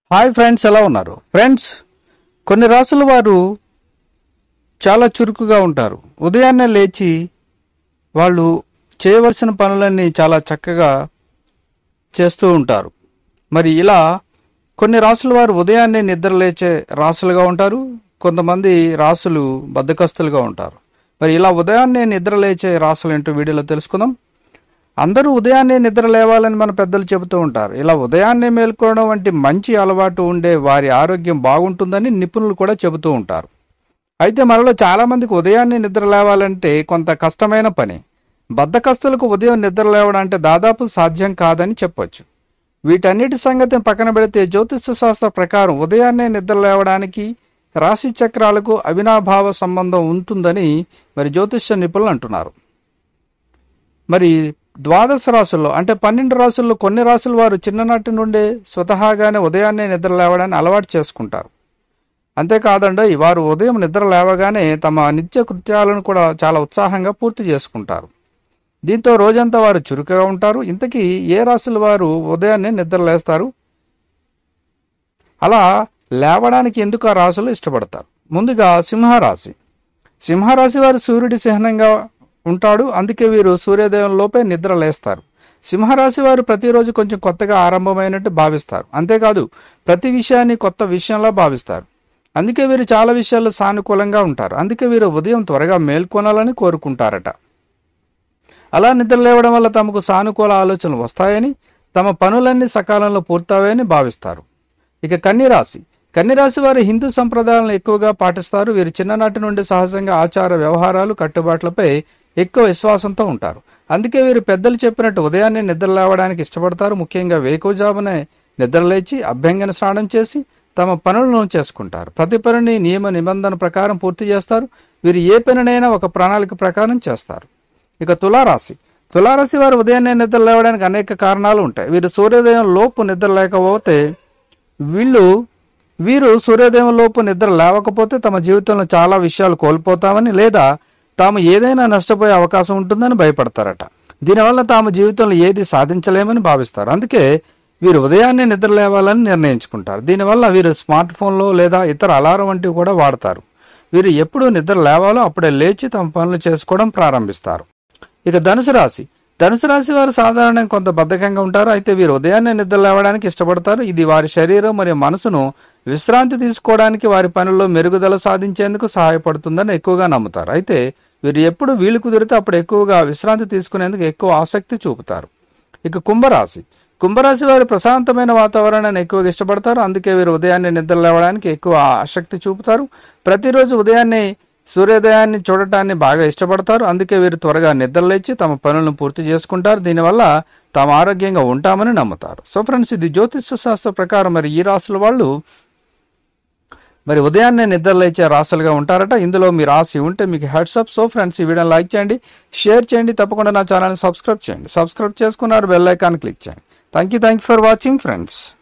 hi friends ఎలా ఉన్నారు friends కొన్ని రాసుల వారు చాలా చురుకుగా ఉంటారు ఉదయాన్నే లేచి వాళ్ళు చేయవలసిన పనులన్నీ చాలా చక్కగా చేస్తూ ఉంటారు మరి ఇలా కొన్ని రాసుల వారు ఉదయాన్నే నిద్ర లేచే రాసులుగా ఉంటారు కొంతమంది రాసులు బద్దకస్తులుగా ఉంటారు మరి ఇలా ఉదయాన్నే నిద్ర లేచే రాసులు ఏంటో వీడియోలో తెలుసుకుందాం అందరూ ఉదయాన్నే నిద్ర లేవాలని మన పెద్దలు చెబుతూ ఉంటారు ఇలా ఉదయాన్నే మేల్కోవడం వంటి మంచి అలవాటు ఉండే వారి ఆరోగ్యం బాగుంటుందని నిపుణులు కూడా చెబుతూ ఉంటారు అయితే మనలో చాలా మందికి ఉదయాన్నే నిద్ర లేవాలంటే కొంత కష్టమైన పని బద్ధకస్తులకు ఉదయం నిద్ర లేవడం అంటే దాదాపు సాధ్యం కాదని చెప్పొచ్చు వీటన్నిటి సంగతి పక్కన పెడితే జ్యోతిష శాస్త్ర ప్రకారం ఉదయాన్నే నిద్ర లేవడానికి రాశి చక్రాలకు అవినాభావ సంబంధం ఉంటుందని మరి జ్యోతిష నిపుణులు అంటున్నారు మరి ద్వాదశ రాసుల్లో అంటే పన్నెండు రాసుల్లో కొన్ని రాసుల వారు చిన్ననాటి నుండే స్వతహాగానే ఉదయాన్నే నిద్ర లేవడాన్ని అలవాటు చేసుకుంటారు అంతేకాదండి వారు ఉదయం నిద్ర లేవగానే తమ నిత్య కృత్యాలను కూడా చాలా ఉత్సాహంగా పూర్తి చేసుకుంటారు దీంతో రోజంతా వారు చురుకుగా ఉంటారు ఇంతకీ ఏ రాశుల వారు ఉదయాన్నే నిద్ర లేస్తారు అలా లేవడానికి ఎందుకు ఆ రాశులు ఇష్టపడతారు ముందుగా సింహరాశి సింహరాశి వారు సూర్యుడి చిహ్నంగా ఉంటాడు అందుకే వీరు సూర్యోదయం లోపే నిద్ర లేస్తారు సింహరాశి వారు ప్రతిరోజు కొంచెం కొత్తగా ఆరంభమైనట్టు భావిస్తారు అంతేకాదు ప్రతి విషయాన్ని కొత్త విషయంలో భావిస్తారు అందుకే వీరు చాలా విషయాల్లో సానుకూలంగా ఉంటారు అందుకే వీరు ఉదయం త్వరగా మేల్కొనాలని కోరుకుంటారట అలా నిద్ర లేవడం వల్ల తమకు సానుకూల ఆలోచనలు వస్తాయని తమ పనులన్నీ సకాలంలో పూర్తవుతాయని భావిస్తారు ఇక కన్యరాశి కన్యరాశి వారు హిందూ సంప్రదాయాలను ఎక్కువగా పాటిస్తారు వీరు చిన్ననాటి నుండి సహజంగా ఆచార వ్యవహారాలు కట్టుబాట్లపై ఎక్కువ విశ్వాసంతో ఉంటారు అందుకే వీరు పెద్దలు చెప్పినట్టు ఉదయాన్నే నిద్ర లేవడానికి ఇష్టపడతారు ముఖ్యంగా వేకువజామునే నిద్ర లేచి అభ్యంగన స్నానం చేసి తమ పనులను చేసుకుంటారు ప్రతి పనిని నియమ నిబంధన ప్రకారం పూర్తి చేస్తారు వీరు ఏ పనినైనా ఒక ప్రణాళిక ప్రకారం చేస్తారు ఇక తులారాశి తులారాశి వారు ఉదయాన్నే నిద్ర లేవడానికి అనేక కారణాలు ఉంటాయి వీరు సూర్యోదయం లోపు నిద్ర లేకపోతే వీళ్ళు వీరు సూర్యోదయం లోపు నిద్ర లేవకపోతే తమ జీవితంలో చాలా విషయాలు కోల్పోతామని లేదా తాము ఏదైనా నష్టపోయే అవకాశం ఉంటుందని భయపడతారట దీనివల్ల తాము జీవితంలో ఏది సాధించలేమని భావిస్తారు అందుకే వీరు ఉదయాన్నే నిద్ర లేవాలని నిర్ణయించుకుంటారు దీనివల్ల వీరు స్మార్ట్ ఫోన్లో లేదా ఇతర అలారం వంటివి కూడా వాడతారు వీరు ఎప్పుడు నిద్ర లేవాలో అప్పుడే లేచి తమ పనులు చేసుకోవడం ప్రారంభిస్తారు ఇక ధనుసు రాశి ధనుసు రాశి వారు సాధారణంగా కొంత బద్ధకంగా ఉంటారు అయితే వీరు ఉదయాన్నే నిద్ర లేవడానికి ఇష్టపడతారు ఇది వారి శరీరం మరియు మనసును విశ్రాంతి తీసుకోవడానికి వారి పనుల్లో మెరుగుదల సాధించేందుకు సహాయపడుతుందని ఎక్కువగా నమ్ముతారు అయితే వీరు ఎప్పుడు వీలు కుదిరితే అప్పుడు ఎక్కువగా విశ్రాంతి తీసుకునేందుకు ఎక్కువ ఆసక్తి చూపుతారు ఇక కుంభరాశి కుంభరాశి వారు ప్రశాంతమైన వాతావరణాన్ని ఎక్కువగా ఇష్టపడతారు అందుకే వీరు ఉదయాన్నే నిద్ర లేవడానికి ఎక్కువ ఆసక్తి చూపుతారు ప్రతిరోజు ఉదయాన్నే సూర్యోదయాన్ని చూడటాన్ని బాగా ఇష్టపడతారు అందుకే వీరు త్వరగా నిద్రలేచి తమ పనులను పూర్తి చేసుకుంటారు దీనివల్ల తాము ఆరోగ్యంగా ఉంటామని నమ్ముతారు సో ఫ్రెండ్స్ ఇది జ్యోతిష శాస్త్ర ప్రకారం మరి ఈ రాసుల వాళ్ళు మరి ఉదయాన్నే నిద్ర లేచే రాసులుగా ఉంటారట ఇందులో మీ రాసి ఉంటే మీకు హెడ్సప్ సో ఫ్రెండ్స్ ఈ వీడియోని లైక్ చేయండి షేర్ చేయండి తప్పకుండా నా ఛానల్ని సబ్స్క్రైబ్ చేయండి సబ్స్క్రైబ్ చేసుకున్నారు బెల్ ఐకాన్ క్లిక్ చేయండి thank you thank you for watching friends